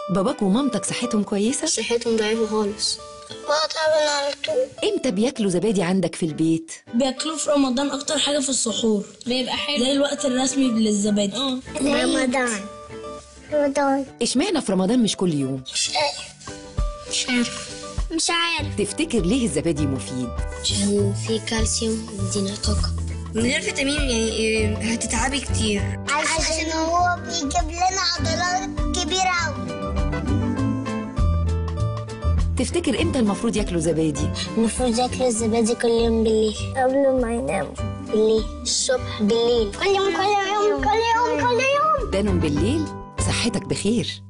باباك ومامتك صحتهم كويسة؟ صحتهم ضعيفة خالص بقى تعبان على طول امتى بياكلوا زبادي عندك في البيت؟ بياكلوه في رمضان اكتر حاجه في السحور بيبقى حلو ده الوقت الرسمي للزبادي رمضان رمضان اشمعنى في رمضان مش كل يوم؟ مش عارف مش عارف مش عارف تفتكر ليه الزبادي مفيد؟ عشان في كالسيوم بيدينا طاقة من غير فيتامين يعني هتتعبي كتير عشان هو بيجيب لنا عضلات كبيرة أوي تفتكر امتى المفروض ياكلوا زبادي؟ المفروض ياكلوا الزبادي كل يوم بالليل قبل ما يناموا بالليل الصبح بالليل كل يوم كل يوم كل يوم كل يوم دانهم بالليل صحتك بخير